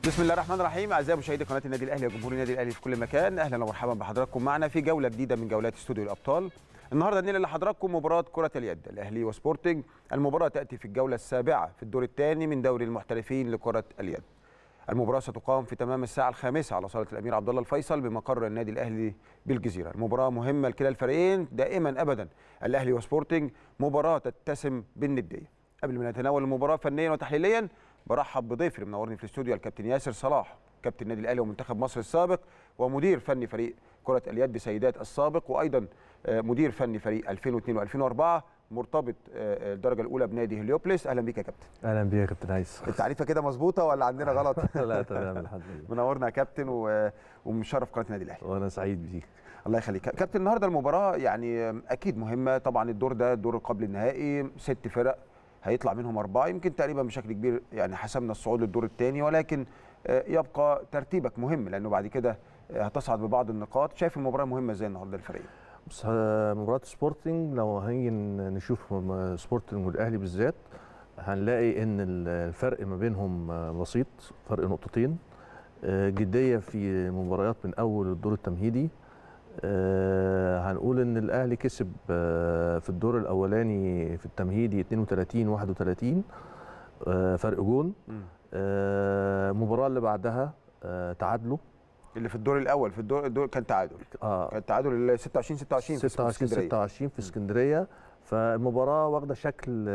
بسم الله الرحمن الرحيم اعزائي مشاهدي قناه النادي الاهلي وجمهور النادي الاهلي في كل مكان اهلا ومرحبا بحضراتكم معنا في جوله جديده من جولات استوديو الابطال النهارده ننقل لحضراتكم مباراه كره اليد الاهلي وسبورتنج المباراه تاتي في الجوله السابعه في الدور الثاني من دوري المحترفين لكره اليد المباراه ستقام في تمام الساعه الخامسة على صاله الامير عبد الله الفيصل بمقر النادي الاهلي بالجزيره المباراه مهمه لكلا الفريقين دائما ابدا الاهلي وسبورتنج مباراه تتسم بالنديه قبل ما نتناول المباراه فنيا وتحليليا برحب بضيفي اللي منورني في الاستوديو الكابتن ياسر صلاح كابتن النادي الاهلي ومنتخب مصر السابق ومدير فني فريق كره اليد سيدات السابق وايضا مدير فني فريق 2002 و2004 مرتبط الدرجه الاولى بنادي هليوبلس اهلا بيك يا كابتن اهلا بيك يا كابتن هيثم التعريفه كده مظبوطه ولا عندنا غلط لا تمام الحمد لله منورنا يا كابتن و... ومشرف قناه النادي الاهلي وانا سعيد بيك الله يخليك كابتن النهارده المباراه يعني اكيد مهمه طبعا الدور ده الدور قبل النهائي ست فرق هيطلع منهم أربعة يمكن تقريبا بشكل كبير يعني حسمنا الصعود للدور الثاني ولكن يبقى ترتيبك مهم لأنه بعد كده هتصعد ببعض النقاط شايف المباراة مهمة ازاي النهارده الفريق بس مباراة سبورتنج لو هنيجي نشوف سبورتنج والأهلي بالذات هنلاقي إن الفرق ما بينهم بسيط فرق نقطتين جدية في مباريات من أول الدور التمهيدي آه هنقول ان الاهلي كسب آه في الدور الاولاني في التمهيدي 32 31 آه فرق جون المباراه اللي بعدها تعادلوا اللي في الدور الاول في الدور, الدور كان تعادل اه كان تعادل 26 26 في 26 26 في اسكندريه فالمباراه واخده شكل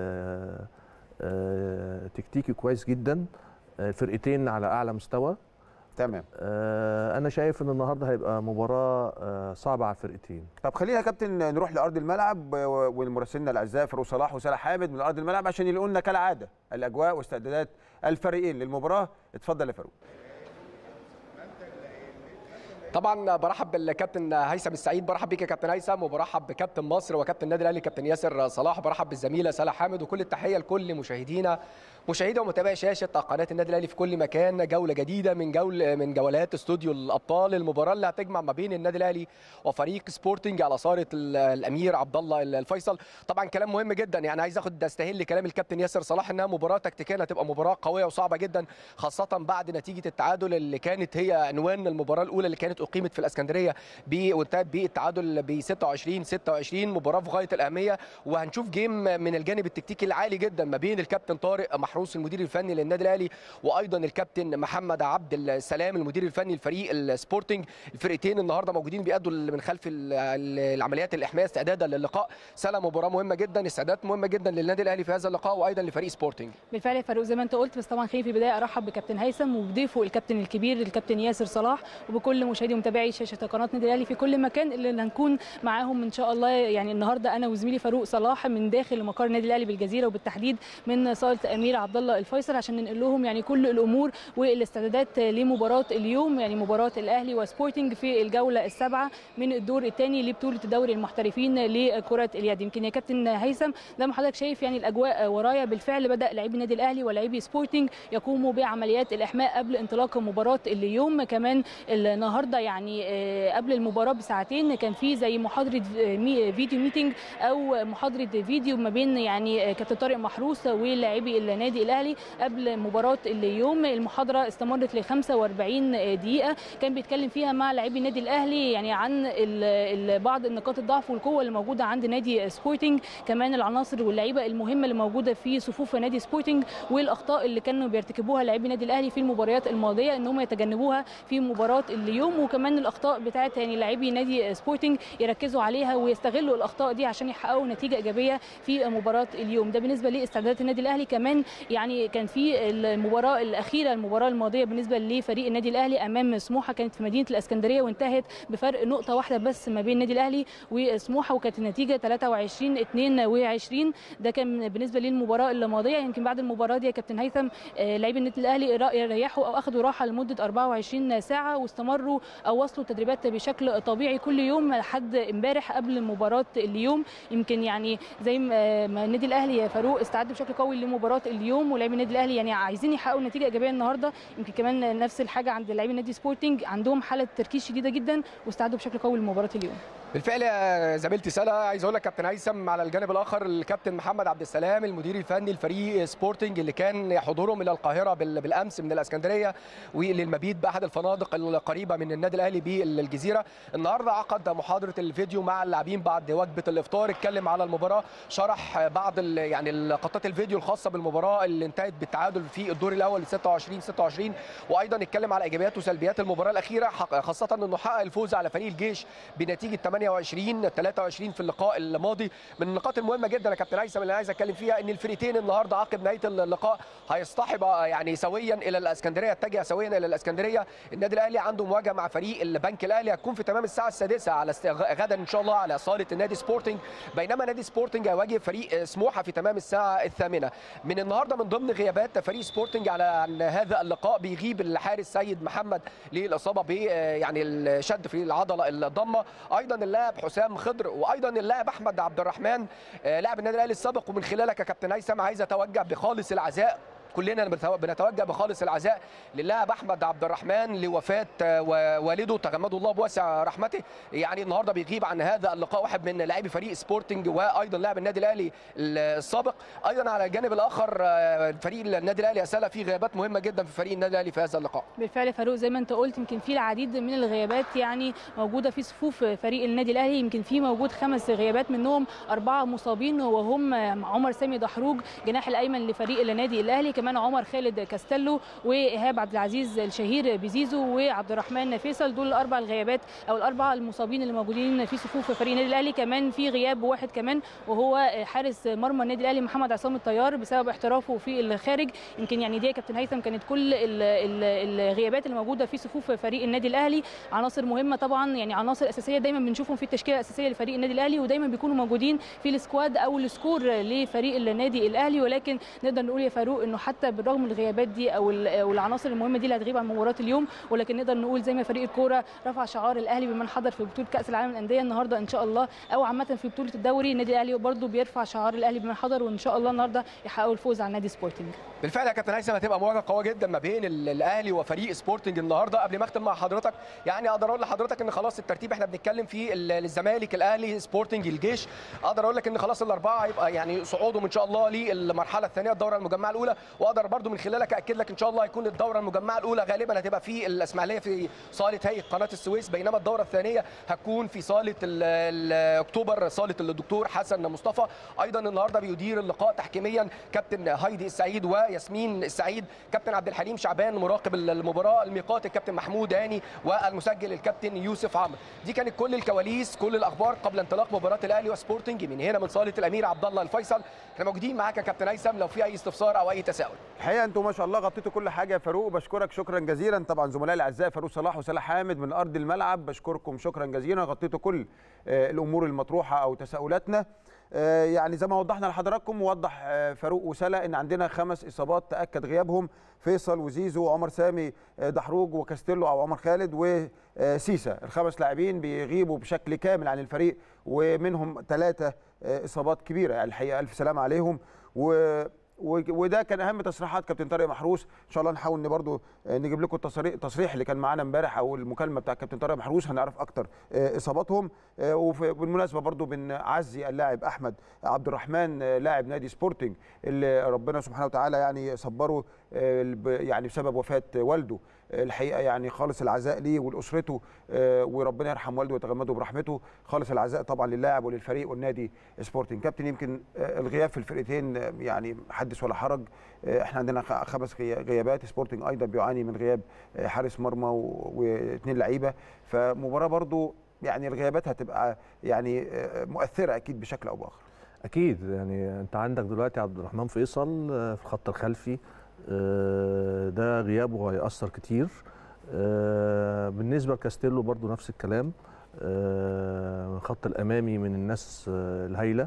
تكتيكي كويس جدا الفرقتين على اعلى مستوى تمام آه انا شايف ان النهارده هيبقى مباراه آه صعبه على الفرقتين طب خلينا يا كابتن نروح لارض الملعب والمراسلين الاعزاء فاروق صلاح وسلا حامد من ارض الملعب عشان ينقلوا لنا كالعاده الاجواء واستعدادات الفريقين للمباراه اتفضل يا فاروق طبعا برحب بالكابتن هيثم السعيد برحب بيك يا كابتن هيثم وبرحب بكابتن مصر وكابتن النادي الاهلي كابتن ياسر صلاح برحب بالزميله سلا حامد وكل التحيه لكل مشاهدينا مشاهدي ومتابعي شاشه قناه النادي الاهلي في كل مكان جوله جديده من جول من جولات استوديو الابطال المباراه اللي هتجمع ما بين النادي الاهلي وفريق سبورتنج على صاله الامير عبد الله الفيصل طبعا كلام مهم جدا يعني عايز اخد استهل كلام الكابتن ياسر صلاح انها مباراه تكتيكيا هتبقى مباراه قويه وصعبه جدا خاصه بعد نتيجه التعادل اللي كانت هي عنوان المباراه الاولى اللي كانت اقيمت في الاسكندريه وانتهت بالتعادل ب 26 26 مباراه في غايه الاهميه وهنشوف جيم من الجانب التكتيكي العالي جدا ما بين الكابتن طارق محروس المدير الفني للنادي الاهلي وايضا الكابتن محمد عبد السلام المدير الفني لفريق السبورتنج الفرقتين النهارده موجودين بيأدوا من خلف العمليات الاحماء استعدادا للقاء سنه مباراه مهمه جدا استعدادات مهمه جدا للنادي الاهلي في هذا اللقاء وايضا لفريق سبورتنج بالفعل يا فاروق زي ما انت قلت بس طبعا خليني في البدايه ارحب بكابتن هيثم وبضيفه الكابتن الكبير الكابتن ياسر صلاح وبكل مشاهدي ومتابعي شاشه قناه النادي الاهلي في كل مكان اللي هنكون معاهم ان شاء الله يعني النهارده انا وزميلي فاروق صلاح من داخل مقر النادي الاهلي بالجزيره وبالتحديد من صاله امير عبد الله الفيصل عشان ننقل لهم يعني كل الامور والاستعدادات لمباراه اليوم يعني مباراه الاهلي وسبورتنج في الجوله السابعه من الدور الثاني لبطوله دوري المحترفين لكره اليد يمكن يا كابتن هيثم زي ما حضرتك شايف يعني الاجواء ورايا بالفعل بدا لاعبي النادي الاهلي ولاعبي سبورتنج يقوموا بعمليات الاحماء قبل انطلاق مباراه اليوم كمان النهارده يعني قبل المباراه بساعتين كان في زي محاضره فيديو ميتنج او محاضره فيديو ما بين يعني كابتن طارق محروس ولاعبي النادي الاهلي قبل مباراه اليوم المحاضره استمرت ل 45 دقيقه كان بيتكلم فيها مع لاعبي النادي الاهلي يعني عن بعض نقاط الضعف والقوه اللي موجوده عند نادي سبورتنج كمان العناصر واللعيبه المهمه اللي موجوده في صفوف نادي سبورتنج والاخطاء اللي كانوا بيرتكبوها لاعبي النادي الاهلي في المباريات الماضيه ان هم يتجنبوها في مباراه اليوم وكمان الاخطاء بتاعت يعني لاعبي نادي سبورتنج يركزوا عليها ويستغلوا الاخطاء دي عشان يحققوا نتيجه ايجابيه في مباراه اليوم ده بالنسبه لاستعدادات النادي الاهلي كمان يعني كان في المباراه الاخيره المباراه الماضيه بالنسبه لفريق النادي الاهلي امام سموحه كانت في مدينه الاسكندريه وانتهت بفرق نقطه واحده بس ما بين النادي الاهلي وسموحه وكانت النتيجه 23 22 ده كان بالنسبه للمباراه الماضيه يمكن بعد المباراه دي يا كابتن هيثم لاعبي النادي الاهلي ريحوا او اخذوا راحه لمده 24 ساعه واستمروا او وصلوا التدريبات بشكل طبيعي كل يوم لحد امبارح قبل مباراه اليوم يمكن يعني زي ما النادي الاهلي يا فاروق استعد بشكل قوي لمباراه اليوم اليوم ولاعبي النادي الاهلي يعني عايزين يحققوا نتيجه ايجابيه النهارده يمكن كمان نفس الحاجه عند لاعبي النادي سبورتنج عندهم حاله تركيز شديده جدا واستعدوا بشكل قوي لمباراه اليوم بالفعل يا زميلتي سلا عايز اقول لك كابتن هيثم على الجانب الاخر الكابتن محمد عبد السلام المدير الفني لفريق سبورتنج اللي كان حضورهم الى القاهره بال- بالامس من الاسكندريه وللمبيت باحد الفنادق القريبه من النادي الاهلي بالجزيره النهارده عقد محاضره الفيديو مع اللاعبين بعد وجبه الافطار اتكلم على المباراه شرح بعض ال- يعني لقطات الفيديو الخاصه بالمباراه اللي انتهت بالتعادل في الدور الاول 26 26 وايضا اتكلم على ايجابيات وسلبيات المباراه الاخيره حق- خاصه انه حقق الفوز على فريق الجيش بنتيجه 28 23 في اللقاء الماضي من النقاط المهمه جدا يا كابتن هيثم اللي انا عايز اتكلم فيها ان الفريقين النهارده عقب نهايه اللقاء هيصطحبا يعني سويا الى الاسكندريه يتجه سويا الى الاسكندريه النادي الاهلي عنده مواجهه مع فريق البنك الاهلي هتكون في تمام الساعه السادسه على است... غدا ان شاء الله على صاله النادي سبورتنج بينما نادي سبورتنج هيواجه فريق سموحه في تمام الساعه الثامنه من النهارده من ضمن غيابات فريق سبورتنج على عن هذا اللقاء بيغيب الحارس سيد محمد للاصابه ب يعني الشد في العضله الضمه ايضا اللاعب حسام خضر وايضا اللاعب احمد عبد الرحمن آه، لاعب النادي الاهلي السابق ومن خلالك يا كابتن هيثم عايز اتوجه بخالص العزاء كلنا بنتو- بنتوجه بخالص العزاء للاعب احمد عبد الرحمن لوفاه آه، و- والده تغمده الله بواسع رحمته يعني النهارده بيغيب عن هذا اللقاء واحد من لاعبي فريق سبورتنج وايضا لاعب النادي الاهلي السابق ايضا على الجانب الاخر آه، فريق النادي الاهلي يا سلا في غيابات مهمه جدا في فريق النادي الاهلي في هذا اللقاء بالفعل فاروق زي ما انت قلت يمكن في العديد من الغيابات يعني موجوده في صفوف فريق النادي الاهلي يمكن في موجود خمس غيابات منهم اربعه مصابين وهم عمر سامي دحروج جناح الايمن لفريق النادي الاهلي كمان عمر خالد كاستيلو وايهاب عبد العزيز الشهير بزيزو وعبد الرحمن فيصل دول الاربع الغيابات او الاربعه المصابين اللي موجودين في صفوف فريق النادي الاهلي كمان في غياب واحد كمان وهو حارس مرمى النادي الاهلي محمد عصام الطيار بسبب احترافه في الخارج يمكن يعني دي يا كابتن هيثم كانت كل ال- ال- الغيابات اللي موجوده في صفوف فريق النادي الاهلي عناصر مهمه طبعا يعني عناصر اساسيه دايما بنشوفهم في التشكيله الاساسيه لفريق النادي الاهلي ودايما بيكونوا موجودين في السكواد او السكور لفريق النادي الاهلي ولكن نقدر نقول يا فاروق انه حتى بالرغم من الغيابات دي او ال- أو العناصر المهمه دي اللي هتغيب عن مباراه اليوم ولكن نقدر نقول زي ما فريق الكوره رفع شعار الاهلي بمن حضر في بطوله كاس العالم للانديه النهارده ان شاء الله او عامه في بطوله الدوري النادي الاهلي برضه بيرفع شعار الاهلي بمن حضر وان شاء الله النهارده يحققوا الفوز على نادي سبورتنج بالفعل يا كابتن هيثم هتبقى مواجهه قويه جدا ما بين ال- الاهلي وفريق سبورتنج النهارده قبل ما اختم مع حضرتك يعني اقدر اقول لحضرتك ان خلاص الترتيب احنا بنتكلم في ال- الزمالك الاهلي سبورتنج الجيش اقدر اقول لك ان خلاص الاربعه هيبقى يعني صعودهم ان شاء الله للمرحله الثانيه الدوره المجمعه الاولى واقدر برضو من خلالك اكد لك ان شاء الله هيكون الدوره المجمعه الاولى غالبا هتبقى في الاسماعيليه في صاله هيئه قناه السويس بينما الدوره الثانيه هتكون في صاله ال- ال- اكتوبر صاله الدكتور حسن مصطفى ايضا النهارده بيدير اللقاء تحكيميا كابتن هايدي السعيد وياسمين السعيد كابتن عبد الحليم شعبان مراقب المباراه الميقات الكابتن محمود هاني والمسجل الكابتن يوسف عمرو دي كانت كل الكواليس كل الاخبار قبل انطلاق مباراه الاهلي وسبورتنج من هنا من صاله الامير عبد الله الفيصل احنا موجودين معاك يا كابتن هيثم لو في اي استفسار او اي تساؤل الحقيقه انتم ما شاء الله غطيتوا كل حاجه يا فاروق بشكرك شكرا جزيلا طبعا زملائي الاعزاء فاروق صلاح وصلاح حامد من ارض الملعب بشكركم شكرا جزيلا غطيتوا كل آه، الامور المطروحه او تساؤلاتنا آه، يعني زي ما وضحنا لحضراتكم وضح آه، فاروق وسلا ان عندنا خمس اصابات تاكد غيابهم فيصل وزيزو وعمر سامي آه، دحروج وكاستيلو او عمر خالد وسيسا الخمس لاعبين بيغيبوا بشكل كامل عن الفريق ومنهم ثلاثه اصابات كبيره يعني الحقيقه الف سلامه عليهم و و- وده كان اهم تصريحات كابتن طارق محروس ان شاء الله نحاول ان برضو آه، نجيب لكم التصريح التصريح اللي كان معانا امبارح او المكالمه بتاع كابتن طارق محروس هنعرف اكتر آه، اصاباتهم آه، وبالمناسبه برضو بنعزي اللاعب احمد عبد الرحمن آه، لاعب نادي سبورتنج اللي ربنا سبحانه وتعالى يعني صبره آه، ب- يعني بسبب وفاه والده آه، الحقيقه يعني خالص العزاء ليه ولاسرته آه، وربنا يرحم والده ويتغمده برحمته خالص العزاء طبعا للاعب وللفريق والنادي سبورتنج كابتن يمكن آه، الغياب في الفرقتين آه، يعني حدث ولا حرج آه، احنا عندنا خ- خمس غي- غيابات سبورتنج ايضا بيعاني من غياب آه، حارس مرمى و- واثنين لعيبه فمباراه برضو يعني الغيابات هتبقى يعني آه، مؤثره اكيد بشكل او باخر اكيد يعني انت عندك دلوقتي عبد الرحمن فيصل آه، في الخط الخلفي آه، ده غيابه هيأثر كتير آه، بالنسبه لكاستيلو برضو نفس الكلام آه، الخط الامامي من الناس آه، الهايله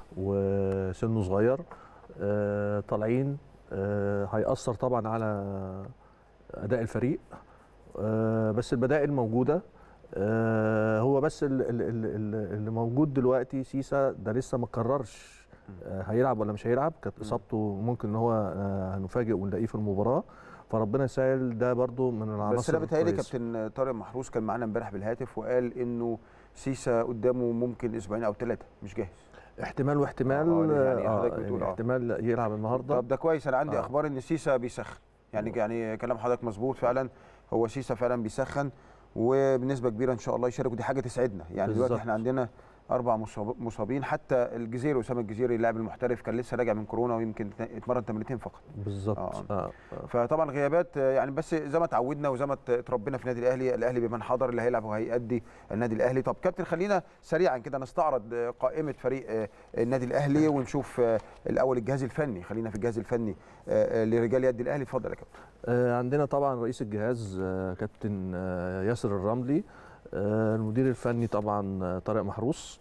وسنه صغير آه، طالعين آه، هيأثر طبعا على اداء الفريق آه، بس البدائل موجوده آه، هو بس ال- ال- ال- ال- اللي موجود دلوقتي سيسا ده لسه ما قررش آه، هيلعب ولا مش هيلعب كانت اصابته ممكن ان هو آه، هنفاجئ ونلاقيه في المباراه فربنا يسهل ده برضو من العناصر بس انا بيتهيألي الكويسة. كابتن طارق محروس كان معانا امبارح بالهاتف وقال انه سيسا قدامه ممكن اسبوعين او ثلاثه مش جاهز احتمال واحتمال آه، يعني آه، حضرتك بتقول يعني آه. احتمال يلعب النهارده طب ده كويس انا عندي آه. اخبار ان سيسا بيسخن يعني يعني كلام حضرتك مظبوط فعلا هو سيسا فعلا بيسخن وبنسبه كبيره ان شاء الله يشارك ودي حاجه تسعدنا يعني دلوقتي بالظبط. احنا عندنا اربع مصاب- مصابين حتى الجزيري اسامه الجزيري اللاعب المحترف كان لسه راجع من كورونا ويمكن اتمرن تمرينتين فقط بالظبط آه. آه. آه. فطبعا غيابات آه، يعني بس زي ما اتعودنا وزي ما اتربينا في النادي الاهلي الاهلي بمن حضر اللي هيلعب وهيأدي النادي الاهلي طب كابتن خلينا سريعا كده نستعرض آه، قائمه فريق آه، النادي الاهلي ونشوف آه، الاول الجهاز الفني خلينا في الجهاز الفني آه، آه، لرجال يد الاهلي اتفضل يا كابتن آه، عندنا طبعا رئيس الجهاز آه، كابتن آه، ياسر الرملي آه، المدير الفني طبعا آه، طارق محروس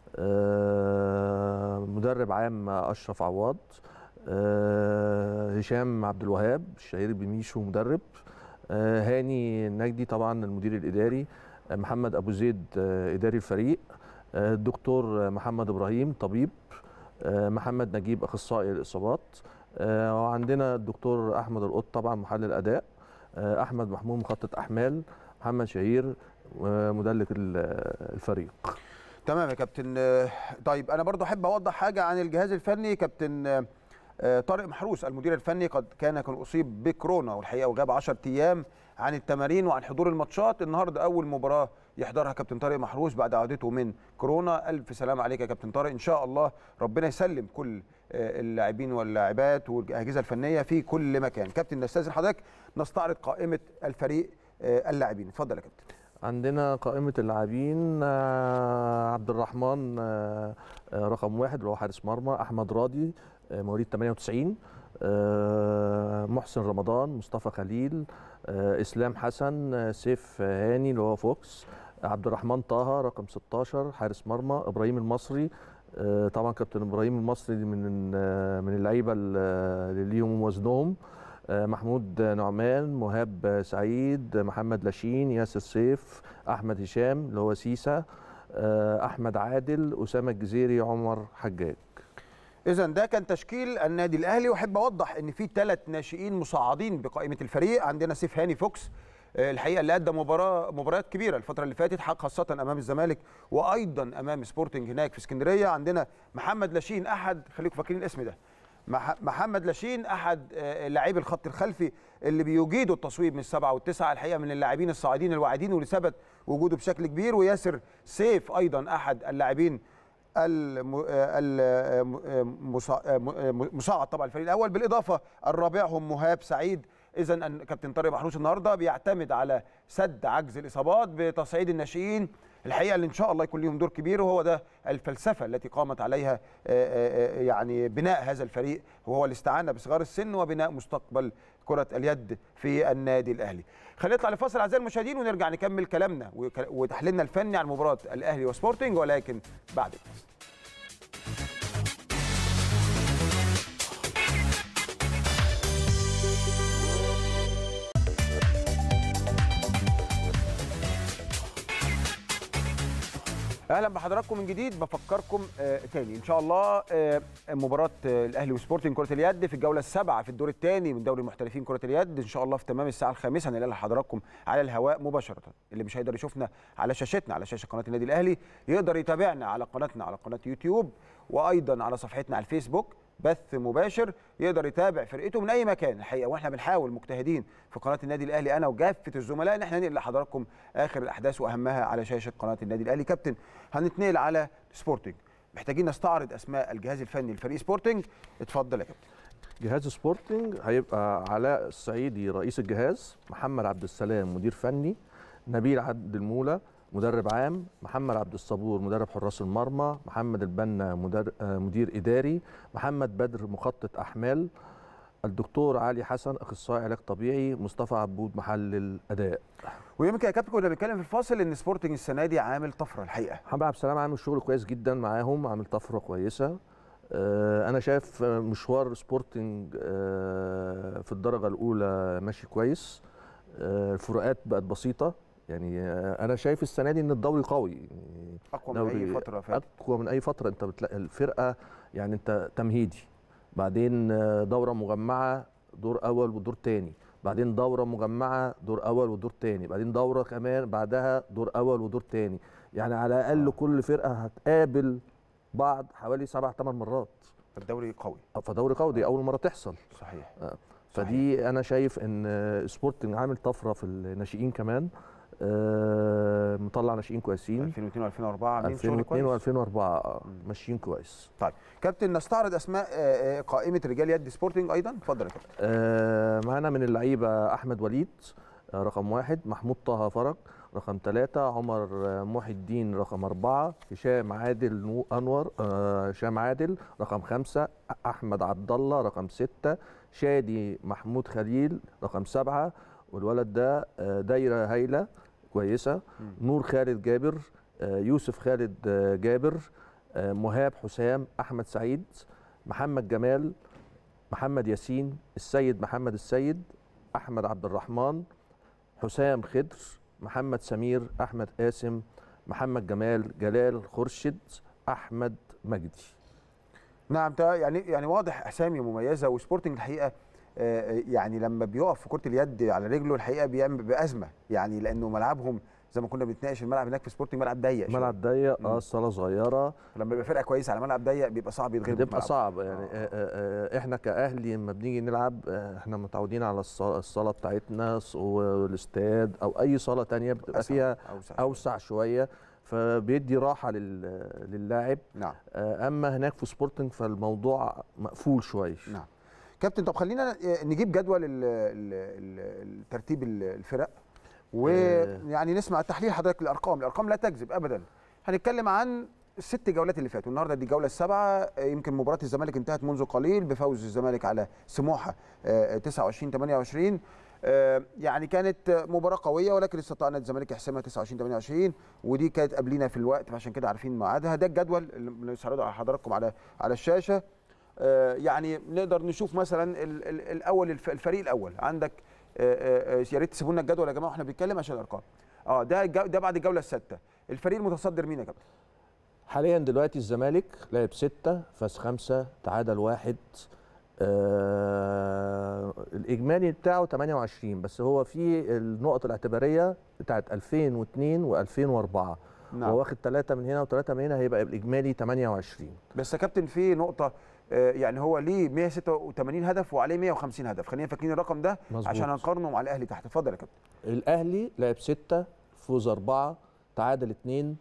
آه، مدرب عام آه، اشرف عواد آه، هشام عبد الوهاب الشهير بميشو مدرب آه، هاني النجدي طبعا المدير الاداري آه، محمد ابو زيد آه، اداري الفريق آه، الدكتور محمد ابراهيم طبيب آه، محمد نجيب اخصائي الاصابات آه، وعندنا الدكتور احمد القط طبعا محلل اداء آه، احمد محمود مخطط احمال محمد شهير آه، مدلك ال- الفريق تمام يا كابتن آه، طيب انا برضو احب اوضح حاجه عن الجهاز الفني كابتن آه، آه، طارق محروس المدير الفني قد كان كان اصيب بكورونا والحقيقه وغاب 10 ايام عن التمارين وعن حضور الماتشات النهارده اول مباراه يحضرها كابتن طارق محروس بعد عودته من كورونا الف سلام عليك يا كابتن طارق ان شاء الله ربنا يسلم كل آه، اللاعبين واللاعبات والاجهزه الفنيه في كل مكان كابتن نستاذن حضرتك نستعرض قائمه الفريق آه، اللاعبين اتفضل يا كابتن عندنا قائمة اللاعبين آه، عبد الرحمن آه، آه، رقم واحد اللي هو حارس مرمى أحمد راضي آه، مواليد 98 آه، محسن رمضان مصطفى خليل آه، إسلام حسن آه، سيف هاني اللي هو فوكس عبد الرحمن طه رقم 16 حارس مرمى إبراهيم المصري آه، طبعا كابتن إبراهيم المصري من آه، من اللعيبة اللي ليهم وزنهم آه، محمود نعمان مهاب سعيد محمد لاشين ياسر سيف احمد هشام اللي هو سيسا آه، احمد عادل اسامه الجزيري عمر حجاج اذا ده كان تشكيل النادي الاهلي واحب اوضح ان في ثلاث ناشئين مصعدين بقائمه الفريق عندنا سيف هاني فوكس آه، الحقيقه اللي ادى مباراه مباريات كبيره الفتره اللي فاتت حق خاصه امام الزمالك وايضا امام سبورتنج هناك في اسكندريه عندنا محمد لاشين احد خليكم فاكرين الاسم ده مح- محمد لاشين احد آه، لاعبي الخط الخلفي اللي بيجيدوا التصويب من السبعه والتسعه الحقيقه من اللاعبين الصاعدين الواعدين واللي ثبت وجوده بشكل كبير وياسر سيف ايضا احد اللاعبين الم- الم- المصا- مصعد طبعا الفريق الاول بالاضافه الرابعهم مهاب سعيد اذا أن كابتن طارق محروس النهارده بيعتمد على سد عجز الاصابات بتصعيد الناشئين الحقيقه اللي ان شاء الله يكون ليهم دور كبير وهو ده الفلسفه التي قامت عليها آه، آه، آه، يعني بناء هذا الفريق وهو الاستعانه بصغار السن وبناء مستقبل كره اليد في النادي الاهلي. خلينا نطلع لفاصل اعزائي المشاهدين ونرجع نكمل كلامنا وك- وتحليلنا الفني عن مباراه الاهلي وسبورتنج ولكن بعد الفاصل. اهلا بحضراتكم من جديد بفكركم آه تاني ان شاء الله آه مباراه آه الاهلي وسبورتنج كره اليد في الجوله السابعه في الدور الثاني من دوري المحترفين كره اليد ان شاء الله في تمام الساعه الخامسه هنلاقي لحضراتكم على الهواء مباشره اللي مش هيقدر يشوفنا على شاشتنا على شاشه قناه النادي الاهلي يقدر يتابعنا على قناتنا على قناه يوتيوب وايضا على صفحتنا على الفيسبوك بث مباشر يقدر يتابع فرقته من اي مكان الحقيقه واحنا بنحاول مجتهدين في قناه النادي الاهلي انا وكافه الزملاء ان احنا ننقل لحضراتكم اخر الاحداث واهمها على شاشه قناه النادي الاهلي كابتن هنتنقل على سبورتنج محتاجين نستعرض اسماء الجهاز الفني لفريق سبورتنج اتفضل يا كابتن جهاز سبورتنج هيبقى علاء الصعيدي رئيس الجهاز محمد عبد السلام مدير فني نبيل عبد المولى مدرب عام محمد عبد الصبور مدرب حراس المرمى محمد البنا مدر... آه، مدير اداري محمد بدر مخطط احمال الدكتور علي حسن اخصائي علاج طبيعي مصطفى عبود محلل اداء ويمكن يا كابتن كنا بنتكلم في الفاصل ان سبورتنج السنه دي عامل طفره الحقيقه محمد عبد السلام عامل شغل كويس جدا معاهم عامل طفره كويسه آه، انا شايف آه، مشوار سبورتنج آه، في الدرجه الاولى ماشي كويس آه، الفروقات بقت بسيطه يعني آه، انا شايف السنه دي ان الدوري قوي يعني اقوى من اي دوري فتره فاتت اقوى من اي فتره انت بتلاقي الفرقه يعني انت تمهيدي بعدين آه، دوره مجمعه دور اول ودور تاني بعدين دوره مجمعه دور اول ودور تاني بعدين دوره كمان بعدها دور اول ودور تاني يعني على الاقل آه. كل فرقه هتقابل بعض حوالي سبع ثمان مرات الدوري قوي فدوري قوي دي اول مره تحصل صحيح فدي انا شايف ان سبورتنج عامل طفره في الناشئين كمان آه، مطلع ناشئين كويسين 2002 و2004 عاملين شغل 2002 كويس و2004 ماشيين كويس طيب كابتن نستعرض اسماء آه، آه، قائمه رجال يد سبورتنج ايضا اتفضل يا كابتن آه، معانا من اللعيبه احمد وليد آه، رقم واحد محمود طه فرج رقم ثلاثة عمر آه، محي الدين رقم أربعة هشام عادل نو أنور آه، هشام عادل رقم خمسة أحمد عبد الله رقم ستة شادي محمود خليل رقم سبعة والولد ده آه، دايرة هايلة كويسة نور خالد جابر آه، يوسف خالد آه، جابر آه، مهاب حسام أحمد سعيد محمد جمال محمد ياسين السيد محمد السيد احمد عبد الرحمن حسام خضر محمد سمير احمد قاسم محمد جمال جلال خرشد احمد مجدي نعم ده يعني يعني واضح اسامي مميزه وسبورتنج الحقيقه آه، يعني لما بيقف في كره اليد على رجله الحقيقه بيعمل بازمه يعني لانه ملعبهم زي ما كنا بنتناقش الملعب هناك في سبورتنج ملعب ضيق شوية. ملعب ضيق مم. اه الصاله صغيره لما يبقى فرقه كويسه على ملعب ضيق بيبقى صعب يتغلب بتبقى صعب يعني آه. آه آه احنا كاهلي لما بنيجي نلعب آه احنا متعودين على الص- الصاله بتاعتنا ص- والاستاد او اي صاله تانية بتبقى فيها أوسع. اوسع شويه فبيدي راحه لل- للاعب نعم آه، اما هناك في سبورتنج فالموضوع مقفول شويه نعم كابتن طب خلينا نجيب جدول ال- ال- ال- ترتيب ال- الفرق ويعني نسمع تحليل حضرتك الارقام الارقام لا تكذب ابدا هنتكلم عن الست جولات اللي فاتوا النهارده دي الجوله السابعه يمكن مباراه الزمالك انتهت منذ قليل بفوز الزمالك على سموحه آه، 29 28 آه، يعني كانت مباراه قويه ولكن استطاع نادي الزمالك يحسمها 29 28 ودي كانت قبلينا في الوقت فعشان كده عارفين ميعادها ده الجدول اللي بنستعرضه على حضراتكم على على الشاشه آه، يعني نقدر نشوف مثلا ال- ال- الاول الف- الفريق الاول عندك آه، آه، يا ريت تسيبوا لنا الجدول يا جماعه واحنا بنتكلم عشان الارقام اه ده الج- ده بعد الجوله السادسه الفريق المتصدر مين يا كابتن حاليا دلوقتي الزمالك لعب ستة فاز خمسة تعادل واحد آه الاجمالي بتاعه 28 بس هو في النقط الاعتباريه بتاعت 2002 و2004 نعم. هو واخد ثلاثه من هنا وثلاثه من هنا هيبقى الاجمالي 28 بس يا كابتن في نقطه آه، يعني هو ليه 186 هدف وعليه 150 هدف خلينا فاكرين الرقم ده مظبوط. عشان هنقارنه مع الاهلي تحت اتفضل يا كابتن الاهلي لعب ستة فوز أربعة تعادل اتنين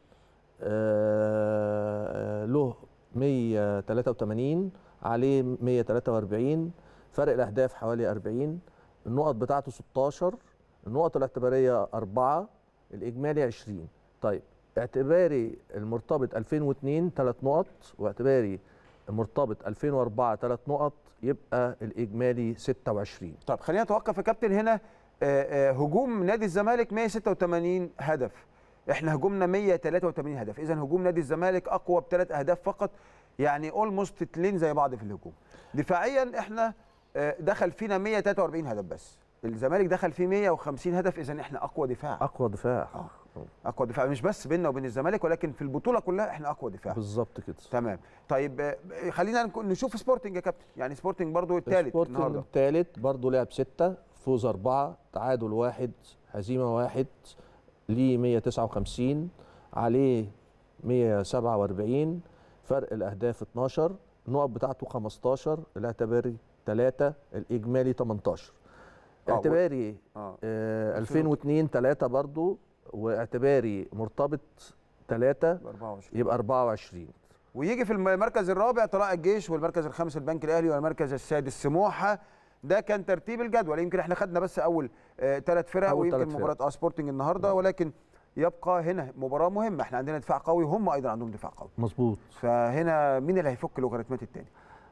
آه له 183 عليه 143 فرق الاهداف حوالي 40 النقط بتاعته 16 النقط الاعتباريه 4 الاجمالي 20 طيب اعتباري المرتبط 2002 3 نقط واعتباري المرتبط 2004 3 نقط يبقى الاجمالي 26 طب خلينا نتوقف يا كابتن هنا آه، آه، هجوم نادي الزمالك 186 هدف احنا هجومنا 183 هدف اذا هجوم نادي الزمالك اقوى بثلاث اهداف فقط يعني اولموست اتنين زي بعض في الهجوم دفاعيا احنا آه، دخل فينا 143 هدف بس الزمالك دخل فيه 150 هدف اذا احنا اقوى دفاع اقوى دفاع اقوى دفاع مش بس بيننا وبين الزمالك ولكن في البطوله كلها احنا اقوى دفاع بالظبط كده تمام طيب آه، خلينا نكون- نشوف سبورتنج يا كابتن يعني سبورتنج برضو الثالث سبورتنج النهارده الثالث برضه لعب ستة فوز أربعة تعادل واحد هزيمة واحد ليه 159 عليه 147 فرق الأهداف 12 النقط بتاعته 15 الاعتباري 3 الإجمالي 18 آه، و- اعتباري اه آه 2002 3 برضه واعتباري مرتبط 3 ب 24 يبقى 24 ويجي في المركز الرابع طلائع الجيش والمركز الخامس البنك الاهلي والمركز السادس سموحه ده كان ترتيب الجدول يمكن احنا خدنا بس اول ثلاث فرق أول ويمكن تلات فرق. مباراه اه سبورتنج النهارده ولكن يبقى هنا مباراه مهمه احنا عندنا دفاع قوي وهم ايضا عندهم دفاع قوي مظبوط فهنا مين اللي هيفك لوغاريتمات التاني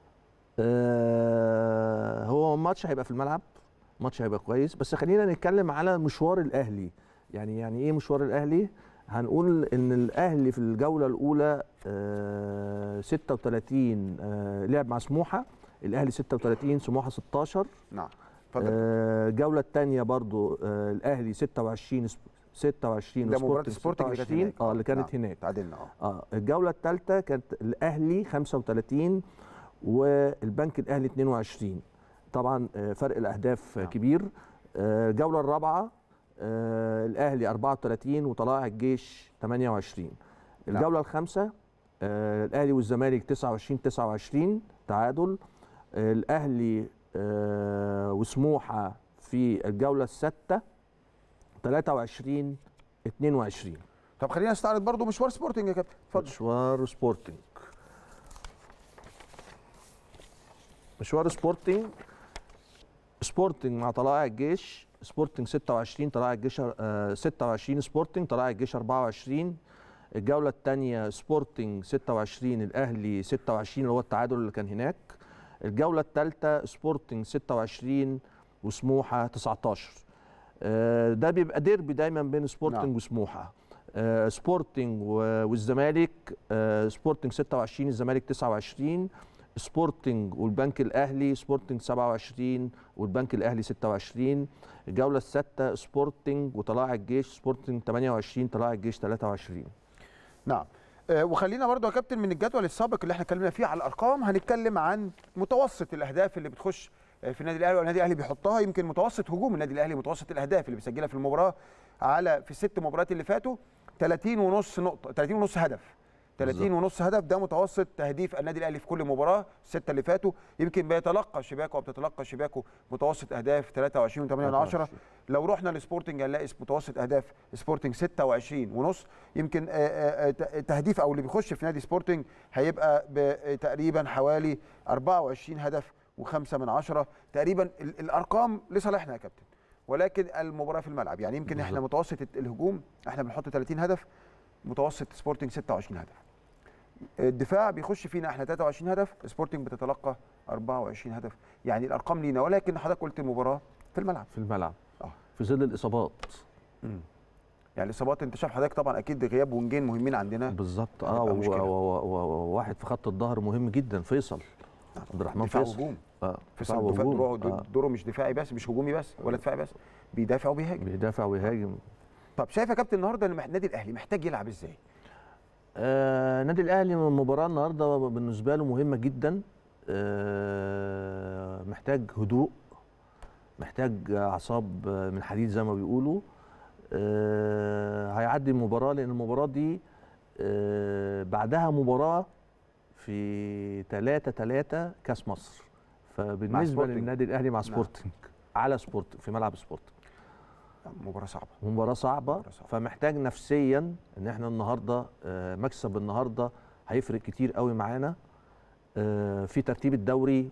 آه هو ماتش هيبقى في الملعب ماتش هيبقى كويس بس خلينا نتكلم على مشوار الاهلي يعني يعني ايه مشوار الاهلي هنقول ان الاهلي في الجوله الاولى آه 36 آه لعب مع سموحه الاهلي 36 سموحه 16 نعم اتفضل آه الجوله الثانيه برضو آه الاهلي 26 س- 26 ده مباراه وسبورتنج سبورتنج اللي كانت 26 هناك اه اللي كانت نعم. هناك تعادلنا اه اه الجوله الثالثه كانت الاهلي 35 والبنك الاهلي 22 طبعا آه، فرق الاهداف آه، نعم. كبير آه، الجوله الرابعه آه، الاهلي 34 وطلائع الجيش 28 نعم. الجوله الخامسه آه، الاهلي والزمالك 29 29 تعادل آه، الاهلي آه، وسموحه في الجوله السادسه 23 22 طب خلينا نستعرض برضو مشوار سبورتنج يا كابتن اتفضل مشوار سبورتنج مشوار سبورتنج سبورتنج مع طلائع الجيش سبورتنج 26 طلائع الجيش آه، 26 سبورتنج طلائع الجيش 24 الجولة الثانية سبورتنج 26 الأهلي 26 اللي هو التعادل اللي كان هناك الجولة الثالثة سبورتنج 26 وسموحة 19 آه، ده بيبقى ديربي دايما بين سبورتنج نعم. وسموحة آه، سبورتنج و- والزمالك آه، سبورتنج 26 الزمالك 29 سبورتنج والبنك الاهلي سبورتنج 27 والبنك الاهلي 26 الجوله السادسه سبورتنج وطلائع الجيش سبورتنج 28 طلائع الجيش 23 نعم آه، وخلينا برضو يا كابتن من الجدول السابق اللي احنا اتكلمنا فيه على الارقام هنتكلم عن متوسط الاهداف اللي بتخش آه، في النادي الاهلي والنادي الاهلي بيحطها يمكن متوسط هجوم النادي الاهلي متوسط الاهداف اللي بيسجلها في المباراه على في الست مباريات اللي فاتوا 30 ونص نقطه 30 ونص هدف 30 ونص هدف ده متوسط تهديف النادي الاهلي في كل مباراه السته اللي فاتوا يمكن بيتلقى شباكه وبتتلقى شباكه متوسط اهداف 23 و8 من 10 لو رحنا لسبورتنج هنلاقي متوسط اهداف سبورتنج 26 ونص يمكن آه، آه، آه، تهديف او اللي بيخش في نادي سبورتنج هيبقى ب- تقريبا حوالي 24 هدف وخمسة من عشرة تقريبا ال- الارقام لصالحنا يا كابتن ولكن المباراه في الملعب يعني يمكن احنا متوسط الهجوم احنا بنحط 30 هدف متوسط سبورتنج 26 هدف الدفاع بيخش فينا احنا 23 هدف سبورتنج بتتلقى 24 هدف يعني الارقام لينا ولكن حضرتك قلت المباراه في الملعب في الملعب اه في ظل الاصابات يعني الاصابات انت شايف حضرتك طبعا اكيد غياب ونجين مهمين عندنا بالظبط اه هتبقى و- مشكلة. و- و- وواحد في خط الظهر مهم جدا فيصل عبد الرحمن دفاع فيصل وهجوم اه فيصل دفاع دفاع وهجوم. دوره, آه. دوره مش دفاعي بس مش هجومي بس ولا دفاعي بس بيدافع وبيهاجم بيدافع ويهاجم طب شايف يا كابتن النهارده ان النادي الاهلي محتاج يلعب ازاي آه نادي الاهلي من المباراه النهارده بالنسبه له مهمه جدا آه محتاج هدوء محتاج اعصاب آه، من حديد زي ما بيقولوا آه هيعدي المباراه لان المباراه دي آه بعدها مباراه في 3 3 كاس مصر فبالنسبه سبورتنج. للنادي الاهلي مع نعم. سبورتنج على سبورت في ملعب سبورتنج مباراه صعبه مباراة صعبة مباراة صعبة. فمحتاج نفسيا ان احنا النهارده آه، مكسب النهارده هيفرق كتير قوي معانا آه، في ترتيب الدوري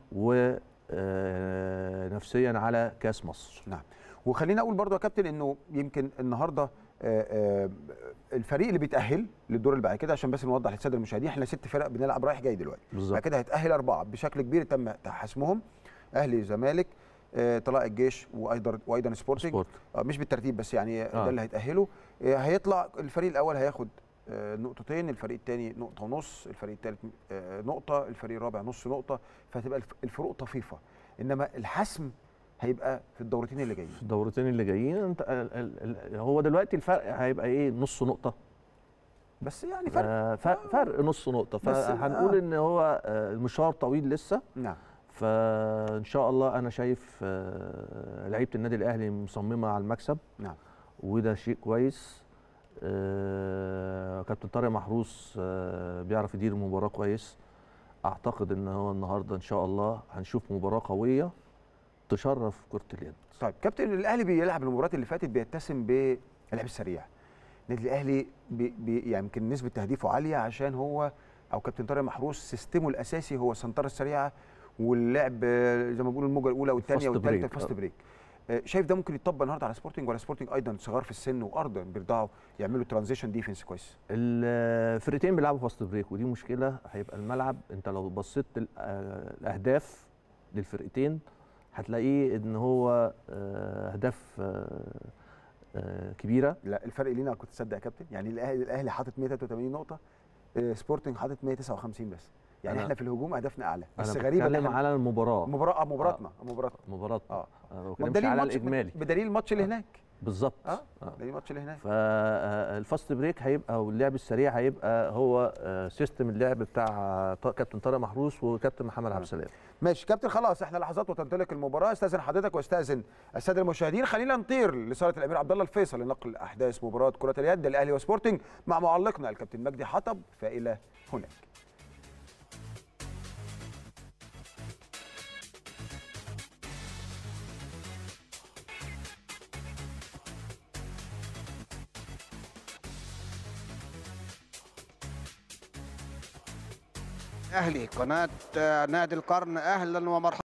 ونفسيا على كاس مصر نعم وخلينا اقول برضو يا كابتن انه يمكن النهارده آه، آه، الفريق اللي بيتاهل للدور اللي بعد كده عشان بس نوضح للساده المشاهدين احنا ست فرق بنلعب رايح جاي دلوقتي بعد بالظبط كده هيتاهل اربعه بشكل كبير تم حسمهم اهلي زمالك آه، طلائع الجيش وايضا وايضا سبورتنج سبورت آه، مش بالترتيب بس يعني آه. آه. ده اللي هيتاهلوا آه، هيطلع الفريق الاول هياخد آه، نقطتين الفريق الثاني نقطه ونص الفريق الثالث نقطه الفريق الرابع نص نقطه فهتبقى الف- الفروق طفيفه انما الحسم هيبقى في الدورتين اللي جايين في الدورتين اللي جايين انت ال- ال- ال- هو دلوقتي الفرق هيبقى ايه نص نقطة بس يعني فرق آه، ف- فرق نص نقطة بس- فهنقول آه. ان هو آه، المشوار طويل لسه نعم فان شاء الله انا شايف آه، لعيبه النادي الاهلي مصممه على المكسب نعم وده شيء كويس آه، كابتن طارق محروس آه، بيعرف يدير المباراه كويس اعتقد ان هو النهارده ان شاء الله هنشوف مباراه قويه تشرف كره اليد طيب كابتن الاهلي بيلعب المباريات اللي فاتت بيتسم باللعب السريع النادي الاهلي بي بي يعني يمكن نسبه تهديفه عاليه عشان هو او كابتن طارق محروس سيستمه الاساسي هو السنتره السريعه واللعب آه، زي ما بيقولوا الموجه الاولى والثانيه الفاست والثالثه بريك. الفاست آه. بريك آه، شايف ده ممكن يتطبق النهارده على سبورتنج ولا سبورتنج ايضا صغار في السن وارضا بيرضعوا يعملوا ترانزيشن ديفنس كويس الفرقتين بيلعبوا فاست بريك ودي مشكله هيبقى الملعب انت لو بصيت ال- آه، الاهداف للفرقتين هتلاقيه ان هو آه، اهداف آه، آه، كبيره لا الفرق لينا كنت تصدق يا كابتن يعني الاهلي الاهلي حاطط 183 نقطه آه، سبورتنج حاطط 159 بس يعني أنا- احنا في الهجوم اهدافنا اعلى بس انا غريبه إن بتكلم إحنا- على المباراه مباراه آه، مباراتنا مباراتنا مباراه اه انا ما ما بتكلمش بدليل على الماتش الاجمالي بدليل الماتش اللي هناك بالظبط اه آه. ده الماتش اللي هناك فالفاست بريك هيبقى او اللعب السريع هيبقى هو آه، سيستم اللعب بتاع ط- كابتن طارق محروس وكابتن محمد عبد السلام ماشي كابتن خلاص احنا لحظات وتنطلق المباراه استاذن حضرتك واستاذن الساده المشاهدين خلينا نطير لصاله الامير عبد الله الفيصل لنقل احداث مباراه كره اليد الاهلي وسبورتنج مع معلقنا الكابتن مجدي حطب فالى هناك اهلي قناه آه، نادي القرن اهلا ومرحبا